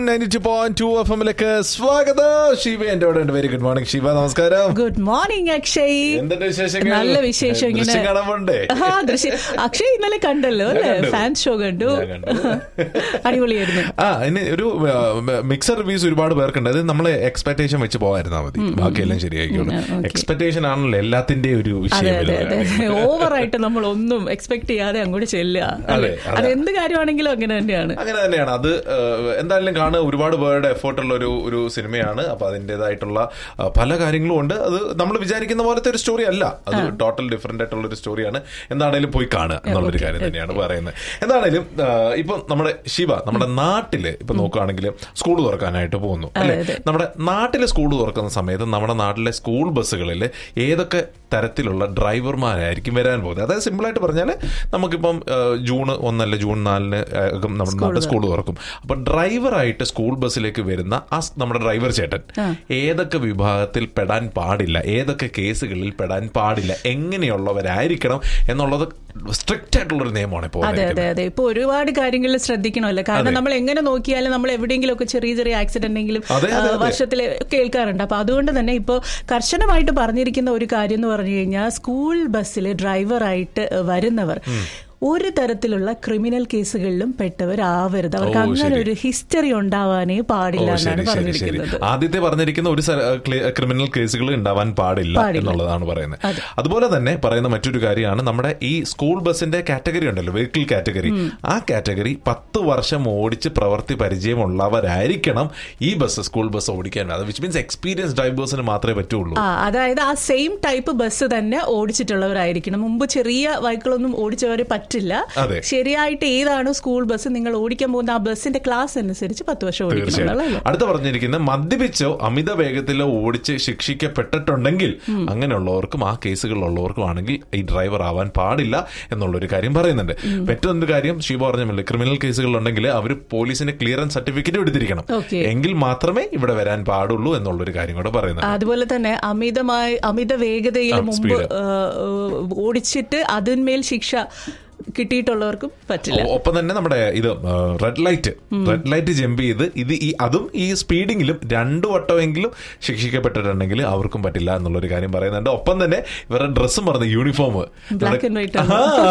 Ninety point two F എമ്മിലേക്ക് സ്വാഗതം ശിവ എന്റെ അവിടെ ഉണ്ട് വെരി ഗുഡ് മോർണിംഗ് ശിവ നമസ്കാരം ഗുഡ് മോർണിംഗ് അക്ഷയ് എന്തുണ്ട് വിശേഷങ്ങൾ നല്ല വിശേഷം ഇങ്ങനെ ദൃശ്യം കാണാൻ പോണ്ടേ ആ, ദൃശ്യം അക്ഷയ് ഇന്നലെ കണ്ടല്ലോ അല്ലേ ഞാൻ കണ്ടു. ഫാൻ ഷോ കണ്ടു ഞാൻ കണ്ടു. അടിപൊളിയായിരുന്നു ആ ഇനി ഒരു മിക്സർ റിവ്യൂസ് ഒരുപാട് പേർക്കുണ്ട് അത് നമ്മൾ എക്സ്പെക്ടേഷൻ വെച്ച് പോയിരുന്നാൽ മതി ബാക്കിയെല്ലാം ശരിയായിക്കോളും ഉം, okay. എക്സ്പെക്ടേഷൻ ആണല്ലോ എല്ലാത്തിന്റെയും ഒരു അതെ വിഷയം അതെ അതെ ഇതില്. ഓവറായിട്ട് നമ്മൾ ഒന്നും എക്സ്പെക്ട് ചെയ്യാതെ അങ്ങോട്ട് ചെല്ലുക അതെ, അല്ലേ? അതെ. അത് എന്ത് കാര്യമാണെങ്കിലും അങ്ങനെ തന്നെയാണ് അങ്ങനെ തന്നെയാണ് അത് ഏഹ്, എന്തായാലും കാണുക ഒരുപാട് പേരുടെ എഫേർട്ടുള്ള ഒരു ഒരു സിനിമയാണ് അപ്പൊ അതിൻ്റെതായിട്ടുള്ള ആ, പല കാര്യങ്ങളും ഉണ്ട് അത് നമ്മൾ വിചാരിക്കുന്ന പോലത്തെ ഒരു സ്റ്റോറി അല്ല അത് ടോട്ടൽ ഡിഫറെന്റ് ആയിട്ടുള്ള ഒരു സ്റ്റോറിയാണ് എന്താണേലും പോയി കാണുക എന്നുള്ളൊരു കാര്യം തന്നെയാണ് പറയുന്നത് എന്താണേലും ആ, ഇപ്പം നമ്മുടെ ശിവ നമ്മുടെ നാട്ടില് ഇപ്പൊ നോക്കുകയാണെങ്കിൽ സ്കൂൾ തുറക്കാനായിട്ട് പോകുന്നു അല്ലെ അതെ. നമ്മുടെ നാട്ടിലെ സ്കൂൾ തുറക്കുന്ന സമയത്ത് നമ്മുടെ നാട്ടിലെ സ്കൂൾ ബസ്സുകളിൽ ഏതൊക്കെ തരത്തിലുള്ള ഡ്രൈവർമാരായിരിക്കും വരാൻ പോകുന്നത് അതായത് സിമ്പിൾ ആയിട്ട് പറഞ്ഞാൽ നമുക്കിപ്പം ആ, ജൂൺ ഒന്നല്ല ജൂൺ നാലിന് അകം നമ്മുടെ നാട്ടിൽ സ്കൂൾ തുറക്കും അപ്പൊ ഡ്രൈവറായിട്ട് സ്കൂൾ ബസ്സിലേക്ക് വരുന്ന ആ സ് നമ്മുടെ ഡ്രൈവർ ചേട്ടൻ ഏതൊക്കെ വിഭാഗത്തിൽ പെടാൻ പാടില്ല ഏതൊക്കെ കേസുകളിൽ പെടാൻ പാടില്ല എങ്ങനെയുള്ളവരായിരിക്കണം എന്നുള്ളത് സ്ട്രിക്റ്റ് ആയിട്ടുള്ള ഒരു നിയമമാണ് ഇപ്പോൾ അതെ അതെ അതെ ഇപ്പൊ ഒരുപാട് കാര്യങ്ങളിൽ ശ്രദ്ധിക്കണമല്ലോ കാരണം അതെ. നമ്മൾ എങ്ങനെ നോക്കിയാലും നമ്മൾ എവിടെയെങ്കിലും ഒക്കെ ചെറിയ ചെറിയ ആക്സിഡന്റ് എങ്കിലും അതെ, അതെ, അതെ. വർഷത്തിൽ കേൾക്കാറുണ്ട് അപ്പൊ അതുകൊണ്ട് തന്നെ ഇപ്പോൾ കർശനമായിട്ട് പറഞ്ഞിരിക്കുന്ന ഒരു കാര്യം എന്ന് പറഞ്ഞു കഴിഞ്ഞാൽ സ്കൂൾ ബസ്സിൽ ഡ്രൈവറായിട്ട് വരുന്നവർ ഒരു തരത്തിലുള്ള ക്രിമിനൽ കേസുകളിലും പെട്ടവരാവരുത് അവർക്ക് ഓ, അങ്ങനെ ശരി. ഒരു ഹിസ്റ്ററി ഉണ്ടാവാനേ പാടില്ല ഓ, എന്നാണ് ശരി, ശരി, ശരി. പറഞ്ഞിരിക്കുന്നത് ആദ്യത്തെ പറഞ്ഞിരിക്കുന്ന ഒരു ക്രിമിനൽ കേസുകൾ ഉണ്ടാവാൻ പാടില്ല പാടില്ല. എന്നുള്ളതാണ് പറയുന്നത് അതെ. അതുപോലെ തന്നെ പറയുന്ന മറ്റൊരു കാര്യമാണ് നമ്മുടെ ഈ സ്കൂൾ ബസിന്റെ കാറ്റഗറി ഉണ്ടല്ലോ വെഹിക്കിൾ കാറ്റഗറി ആ കാറ്റഗറി പത്ത് വർഷം ഓടിച്ച് പ്രവൃത്തി പരിചയമുള്ളവരായിരിക്കണം ഈ ബസ് സ്കൂൾ ബസ് ഓടിക്കാൻ അത് വിച്ച് മീൻസ് എക്സ്പീരിയൻസ് ഡ്രൈവേഴ്സിന് മാത്രമേ പറ്റുള്ളൂ ആ അതായത് ആ സെയിം ടൈപ്പ് ബസ് തന്നെ ഓടിച്ചിട്ടുള്ളവരായിരിക്കണം മുമ്പ് ചെറിയ ബൈക്കുകളൊന്നും ഓടിച്ചവരെ പറ്റില്ല അതെ. ശരിയായിട്ട് ഏതാണ് സ്കൂൾ ബസ് നിങ്ങൾ ഓടിക്കാൻ പോകുന്ന ആ ബസിന്റെ ക്ലാസ് അനുസരിച്ച് പത്ത് വർഷം ഓടിക്കണം തീർച്ചയായും എന്നുള്ളതല്ലേ? അടുത്ത പറഞ്ഞിരിക്കുന്ന മദ്യപിച്ചോ അമിത വേഗത്തിലോ ഓടിച്ച് ശിക്ഷിക്കപ്പെട്ടിട്ടുണ്ടെങ്കിൽ അങ്ങനെയുള്ളവർക്കും ആ കേസുകളിലുള്ളവർക്കും ആണെങ്കിൽ ഈ ഡ്രൈവർ ആവാൻ പാടില്ല എന്നുള്ളൊരു കാര്യം പറയുന്നുണ്ട് മറ്റൊരു കാര്യം ശിവ പറഞ്ഞില്ല ക്രിമിനൽ കേസുകളുണ്ടെങ്കിൽ അവർ പോലീസിന്റെ ക്ലിയറൻസ് സർട്ടിഫിക്കറ്റ് എടുത്തിരിക്കണം Okay. എങ്കിൽ മാത്രമേ ഇവിടെ വരാൻ പാടുള്ളൂ എന്നുള്ളൊരു കാര്യം കൂടെ പറയുന്നുണ്ട് അതുപോലെ തന്നെ അമിതമായി അമിത വേഗതയിൽ ആ, മുമ്പ് speed. ആ, ആ, ഓടിച്ചിട്ട് അതിന്മേൽ ശിക്ഷ കിട്ടിയിട്ടുള്ളവർക്കും പറ്റില്ല ഒ- ഒപ്പം തന്നെ നമ്മുടെ ഇത് red light red light jump ചെയ്ത് ഇത് ഈ അതും ഈ സ്പീഡിങ്ങിലും രണ്ടു വട്ടമെങ്കിലും ശിക്ഷിക്കപ്പെട്ടിട്ടുണ്ടെങ്കിൽ അവർക്കും പറ്റില്ല എന്നുള്ളൊരു കാര്യം പറയുന്നുണ്ട് ഒപ്പം തന്നെ ഇവരുടെ ഡ്രസ്സും പറഞ്ഞ യൂണിഫോം ബ്ലാക്ക് ആൻഡ് വൈറ്റ്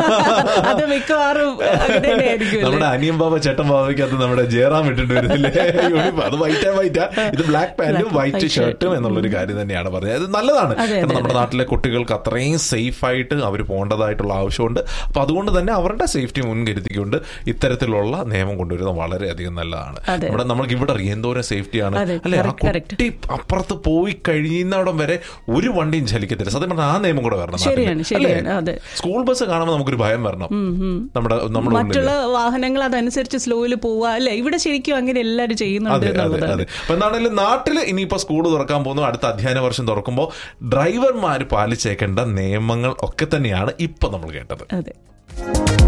അത് മിക്കവാറും അങ്ങനെ തന്നെ ആയിരിക്കും നമ്മുടെ അനിയൻ ബാബ ചേട്ടൻ ബാബയ്ക്കകത്ത് നമ്മുടെ ജയറാം ഇട്ടിട്ട് വരുന്നില്ലേ യൂണിഫോം അത് വൈറ്റ് ആൻഡ് വൈറ്റാ ഇത് ബ്ലാക്ക് പാന്റും Black, വൈറ്റ് white ഷർട്ടും എന്നുള്ളൊരു കാര്യം തന്നെയാണ് പറഞ്ഞത് അത് നല്ലതാണ് അതെ, കാരണം അതെ, നമ്മുടെ നാട്ടിലെ കുട്ടികൾക്ക് അത്രയും സേഫ് ആയിട്ട് അവർ പോകേണ്ടതായിട്ടുള്ള ആവശ്യമുണ്ട് അപ്പൊ അതുകൊണ്ട് തന്നെ അവരുടെ സേഫ്റ്റി മുൻകരുതിക്കൊണ്ട് ഇത്തരത്തിലുള്ള നിയമം കൊണ്ടുവരുന്നത് വളരെയധികം നല്ലതാണ് അതെ. നമ്മുടെ നമുക്ക് ഇവിടെ അറിയാം എന്തോരം സേഫ്റ്റിയാണ് അതെ, അല്ലെ ആ correct, correct. കുട്ടി അപ്പുറത്ത് പോയി കഴിയുന്നിടം വരെ ഒരു വണ്ടിയും ചലിക്കത്തില്ല സത്യം പറഞ്ഞാൽ ആ നിയമം കൂടെ വരണം നാട്ടില്. ശരിയാണ്, അല്ലേ? ശരിയാണ്, അതെ. സ്കൂൾ ബസ് കാണുമ്പോൾ നമുക്കൊരു ഭയം വരണം നമ്മുടെ നമ്മുടെ ഉള്ളില്. മറ്റുള്ള വാഹനങ്ങൾ അതനുസരിച്ച് സ്ലോയിൽ പോവുക അല്ലെ ഇവിടെ ശരിക്കും അങ്ങനെ എല്ലാവരും ചെയ്യുന്നുണ്ട് അതെ അതെ എന്നുള്ളതാണ് അതെ അപ്പൊ എന്താണെങ്കിലും നാട്ടില് ഇനിയിപ്പോ സ്കൂൾ തുറക്കാൻ പോകുന്നു അടുത്ത അധ്യയന വർഷം തുറക്കുമ്പോൾ ഡ്രൈവർമാർ പാലിച്ചേക്കേണ്ട നിയമങ്ങൾ ഒക്കെ തന്നെയാണ് ഇപ്പൊ നമ്മൾ കേട്ടത് അതെ